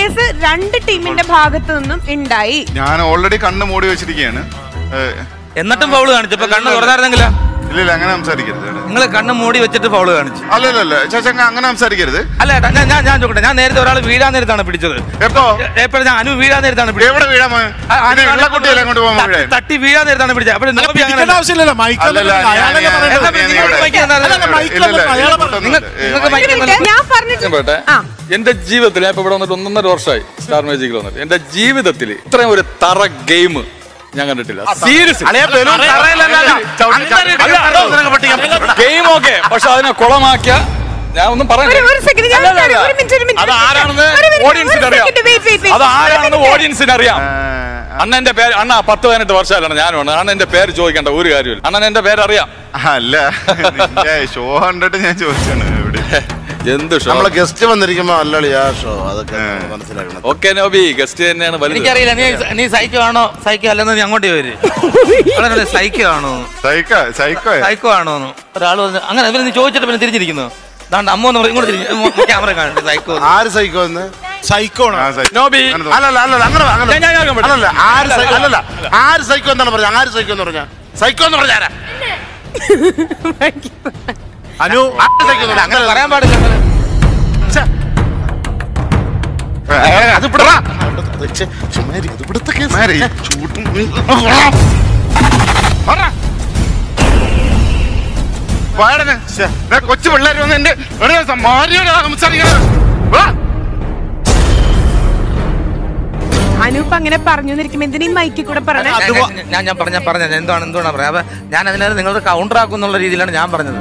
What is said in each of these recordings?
Blunders രണ്ട് ടീമിന്റെ ഭാഗത്തു നിന്നും ഉണ്ടായി ഞാൻ ഓൾറെഡി കണ്ണ് മൂടി വെച്ചിരിക്കുകയാണ് ഏഹ്, എന്നിട്ടും ഫൗള് കാണിച്ചു ഇപ്പൊ കണ്ണ് തുറന്നായിരുന്നെങ്കില ഇല്ല ഇല്ല അങ്ങനെ സംസാരിക്കരുത് കേട്ടോ. നിങ്ങൾ കണ്ണ് മൂടി വെച്ചിട്ട് ഫൗള് കാണിച്ചു അല്ല അല്ല അല്ല ചേച്ചങ്ങ അങ്ങനെ സംസാരിക്കരുത് അല്ല ഏട്ടാ ഞാൻ ഞാൻ ഞാൻ ചോദിക്കട്ടെ ഞാൻ നേരത്തെ ഒരാൾ വീഴാൻ നേരത്താണ് പിടിച്ചത് എപ്പോ എപ്പോഴും ഞാൻ അനു വീഴാൻ നേരത്താണ് പിടിച്ചത് എവിടെ വീഴാൻ പോയെ? ആ, അനു പിന്നെ ഉള്ള കുട്ടിയല്ലേ കൊണ്ട് പോകാൻ തട്ടി- വീഴാൻ തട്ടി വീഴാൻ നേരത്താണ് പിടിച്ചത് അപ്പോൾ നോബി അങ്ങനെ പിടിക്കേണ്ട ആവശ്യമില്ലല്ലോ മൈക്കിൽ അല്ലല്ല, ഞാൻ- അയാളല്ലേ ഞാൻ- പറയണ്ടത്. എന്നാ പിന്നെ ഞാൻ നിങ്ങൾക്ക് ഇവിടെ- മൈക്ക് തന്നാലോ? അല്ലല്ല, മൈക്കിൽ ഇല്ല, ഇല്ല, അയാളെ ഇല്ല, പറഞ്ഞത്. നിങ്ങൾക്ക് ഏ, നിങ്ങൾക്ക് മൈക്ക് ഒരു തന്നാലോ? minute, ഞാൻ പറഞ്ഞിട്ട് ഞാൻ പറയട്ടെ ആ എന്റെ ജീവിതത്തിൽ ഞാൻ ഇപ്പൊ ഇവിടെ വന്നിട്ട് ഒന്നൊന്നര വർഷമായി സ്റ്റാർ മാജിക്കിൽ വന്നിട്ട് എന്റെ ജീവിതത്തിൽ ഇത്രയും ഒരു തറ ഗെയിം ഞാൻ കണ്ടിട്ടില്ല സീരിയസ് ഗെയിം ഓക്കെ പക്ഷെ അതിനെ കുളമാക്കിയ ഞാൻ ഒന്നും ഒരു- പറയുന്നില്ല ഒരു second, ഞാൻ അല്ല, അല്ല, ഒരു അല്ല. minute, ഒരു minute, അത് ഒരു minute. ആരാണെന്ന് ഒരു minute, ഓഡിയൻസിന് ഒരു അറിയാം second, wait, wait, wait. അത് ആരാണെന്ന് ഒരു minute. ഓഡിയൻസിന് അറിയാം അണ്ണന്റെ പേര് അണ്ണ പത്ത് പതിനെട്ട് വർഷമായിട്ടാണ് ഞാനും അണ്ണൻ എന്റെ പേര് ചോദിക്കേണ്ട ഒരു കാര്യമില്ല അണ്ണൻ എന്റെ പേര് അറിയാം അല്ല നിന്റെ ഷോ കണ്ടിട്ട് ഞാൻ ചോദിച്ചാണ് എവിടെ എന്ത് ഷോ നമ്മളെ ഗസ്റ്റ് വന്നിരിക്കുമ്പോ അല്ലളി ആ ഷോ അതൊക്കെ മനസ്സിലാക്കണം ഓക്കെ നോബി ഗസ്റ്റ് തന്നെയാണ് വലുത് എനിക്കറിയില്ല നീ നീ സൈക്കോ ആണോ സൈക്കോ അല്ലെന്ന് നീ അങ്ങോട്ട് വരും സൈക്കോ ആണോ സൈക്കോ സൈക്കോ സൈക്കോ ആണോ ഒരാൾ വന്ന് അങ്ങനെ ഇവര് നീ ചോദിച്ചിട്ട് പിന്നെ തിരിച്ചിരിക്കുന്നു ദാണ്ട് അമ്മ എന്ന് പറയും ഇങ്ങോട്ട് തിരിഞ്ഞു ക്യാമറ കാണിട്ട് സൈക്കോ ആര് സൈക്കോ എന്ന് സൈക്കോണോ ആ, സൈക്കോ. നോബി അങ്ങനെ തോന്നി. അല്ലല്ല അല്ലല്ല അങ്ങനെ അങ്ങനെ ഞാൻ- ഞാൻ കേൾക്കാൻ പറ്റും. അല്ലല്ല ആര് സൈ- അല്ലല്ല ആര് സൈക്കോ എന്നാണ് പറഞ്ഞത് ആര് സൈക്കോ എന്ന് പറഞ്ഞ സൈക്കോ എന്ന് പറഞ്ഞാരാ അനു ആര് സൈക്കോ എന്ന് പറഞ്ഞാ? അങ്ങനെ പറയാൻ പാടില്ല അങ്ങനെ. ഏ, ഏ, അത് ഇവിടെ വാ. അത് ഛെ, ചുമ്മാ ഇരി, ഇത് ഇവിടുത്തെ കേസ്. മാരി, ചൂടും വാടനെ കൊച്ചു പിള്ളേർ വന്ന് എന്റെ ഒരു മാരിയോട് സംസാരിക്കണത് വാ. അനൂപ് അങ്ങനെ പറഞ്ഞു എന്നിരിക്കും എന്തിനീ മൈക്കിൽ കൂടെ പറഞ്ഞേ ഞാൻ- ഞാൻ- ഞാൻ ഞാൻ പറഞ്ഞ പറഞ്ഞ എന്താണ് എന്താണ് പറയാ അപ്പൊ ഞാൻ അതിനകത്ത് നിങ്ങളുടെ കൗണ്ടർ ആക്കും എന്നുള്ള രീതിയിലാണ് ഞാൻ പറഞ്ഞത്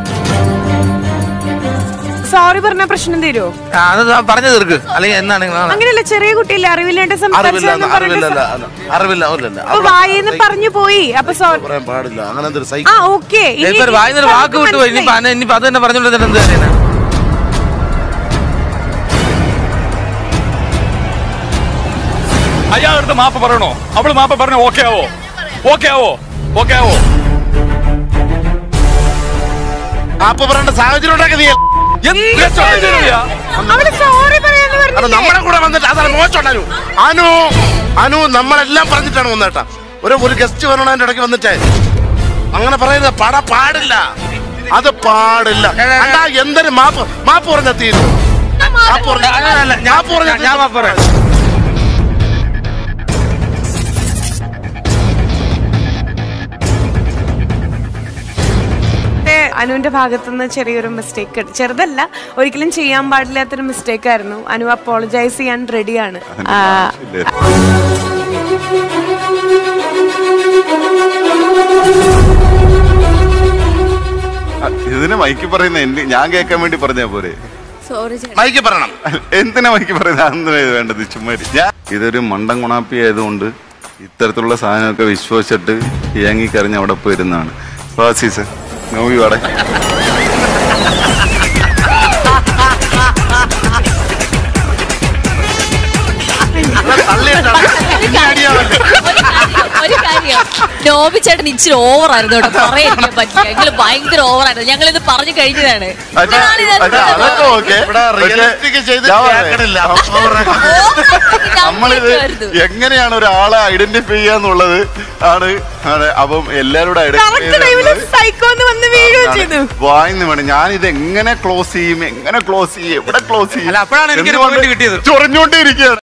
സോറി പറഞ്ഞ പ്രശ്നം തരുമോ ആ, അത് പറഞ്ഞു തീർക്ക് അല്ലെങ്കിൽ എന്നാണ് നിങ്ങൾ അങ്ങനെയല്ല ചെറിയ കുട്ടിയല്ലേ അറിവില്ലാണ്ട് അറിവില്ല സംസാരിച്ചതെന്ന് അറിവില്ല പറഞ്ഞിട്ട് അല്ല, അല്ല, അറിവില്ല അറിവില്ല അപ്പൊ വായിന്ന് പറഞ്ഞു പോയി അപ്പൊ സോറി പറയാൻ പാടില്ല അങ്ങനെ എന്തൊരു ആ സൈക്കോ ഓക്കെ ഇപ്പൊ ഒരു വായിന്നൊരു വാക്ക് വിട്ടു പോയി ഇനിയിപ്പോ അന- ഇനിയിപ്പോ അത് തന്നെ പറഞ്ഞോണ്ട് എന്ത് കാര്യമാണ് അയാളടുത്ത് മാപ്പ് പറയണോ അവള് മാപ്പ് പറഞ്ഞോ ഓക്കെ ആവോ ഓക്കെ ആവോ ഓക്കെ ആവോ അപ്പൊ പറയേണ്ട സാഹചര്യം ഉണ്ടാക്കി നീ എന്ത് സാഹചര്യ അവള് സോറി പറയാന്ന് അത് പറഞ്ഞു നമ്മളെ കൂടെ വന്നിട്ട് അതാണ് മോശം അനു അനു അനു നമ്മളെല്ലാം പറഞ്ഞിട്ടാണ് വന്നേട്ടാ ഒരു ഒരു ഗസ്റ്റ് വരണതിന്റെ ഇടയ്ക്ക് വന്നിട്ടേ അങ്ങനെ പറയുന്നത് പട പാടില്ല അത് പാടില്ല അണ്ടാ എന്തൊരു മാപ്പ് മാപ്പ് പറഞ്ഞ തീരും മാപ്പ് പറഞ്ഞ അല്ല, ഞാൻ മാപ്പ് പറഞ്ഞ ഞാൻ മാപ്പ് പറയാം അനുവിന്റെ ഭാഗത്തുനിന്ന് ചെറിയൊരു മിസ്റ്റേക്ക് ചെറുതല്ല ഒരിക്കലും ചെയ്യാൻ പാടില്ലാത്തൊരു മിസ്റ്റേക്ക് ആയിരുന്നു അനു അപ്പോളജൈസ് ചെയ്യാൻ റെഡിയാണ് ഇല്ലേ? ആ, ഇതിന് മൈക്ക് പറയുന്ന എന്റെ ഞാൻ കേൾക്കാൻ വേണ്ടി പറഞ്ഞാ പോരെ സോറി ചേട്ടാ മൈക്ക് പറയണം എന്തിനാ മൈക്ക് പറയുന്നത് അതൊന്നും ഇത് വേണ്ടത് ചുമ്മാ ഇരി. ഞാൻ ഇതൊരു മണ്ടൻ ഗുണാപ്പി ആയതുകൊണ്ട് ഇത്തരത്തിലുള്ള സാധനമൊക്കെ വിശ്വസിച്ചിട്ട് ഇയങ്ങിക്കറിഞ്ഞ് അവിടെ പോയിരുന്നതാണ് ഫാസീസ് നോവി വാടെ തള്ളിയിട്ടാണ് ഇനി അടിയാവല്ലേ ഒരു കാര്യം നോബി ചേട്ടൻ ഇച്ചിരി ഓവർ ആയിരുന്നു കേട്ടോ പറയാൻ പറ്റില്ല ഞങ്ങൾ ഭയങ്കര ഓവർ ആയിരുന്നു ഞങ്ങൾ ഇത് പറഞ്ഞു കഴിഞ്ഞതാണ് അച്ഛാ, അച്ഛാ, അതൊക്കെ ഓക്കെ ഇവിടെ realistic ചെയ്ത് കേൾക്കണില്ല. നമ്മളിത് എങ്ങനെയാണ് ഒരാളെ ഐഡന്റിഫൈ ചെയ്യാന്നുള്ളത് ആണ് ആണ് അപ്പം എല്ലാവരോടും കറക്റ്റ് ടൈമില് സൈക്കോ എന്ന് വന്ന് വീഴുകയും ചെയ്തു വായിന്ന് വേണം ഞാൻ ഇത് എങ്ങനെ ക്ലോസ് ചെയ്യും എങ്ങനെ ക്ലോസ് ചെയ്യും എവിടെ ക്ലോസ് ചെയ്യും അല്ല, അപ്പോഴാണ് എനിക്കൊരു എന്തുകൊണ്ട് point കിട്ടിയത്. ചൊറിഞ്ഞോണ്ടേ ഇരിക്കുകയാണ്